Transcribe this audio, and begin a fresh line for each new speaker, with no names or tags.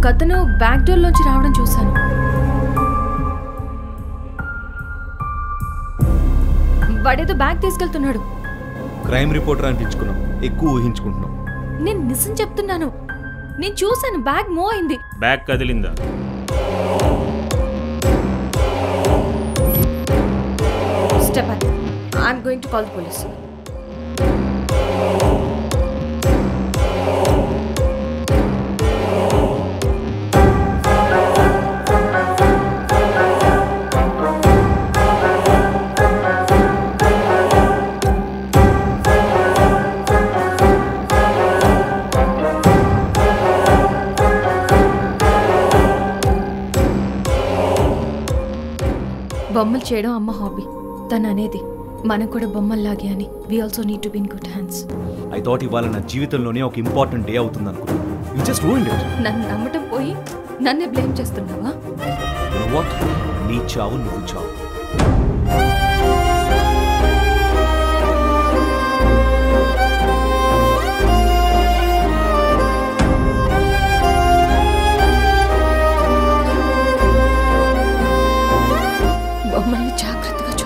అతను back door లోంచి రావడం చూశాను వాడేదో బ్యాగ్ తీసుకెళ్తున్నాడు
క్రైమ్ రిపోర్టర్ అనిపించుకున్నాం ఎక్కువ ఊహించుకుంటున్నాం
నేను నిజం చెప్తున్నాను నేను చూశాను బ్యాగ్ మూవ్ అయింది
బ్యాగ్ కదిలిందా
step out I'm going to call the police బొమ్మలు చేయడం అమ్మ హాబీ తను అనేది మనం కూడా బొమ్మల్లాగే అని we also need to be in good hands
I thought ఇవాళ నా జీవితంలోనే ఒక ఇంపార్టెంట్ డే అవుతుంది అనుకున్నాను యూ జస్ట్ రూయిండ్ ఇట్
నన్ను నమ్మటం పోయి నన్నే బ్లేమ్ చేస్తున్నావా
వాట్ నీ చావు నువ్వు చావు
బొమ్మల్ని జాగ్రత్తగా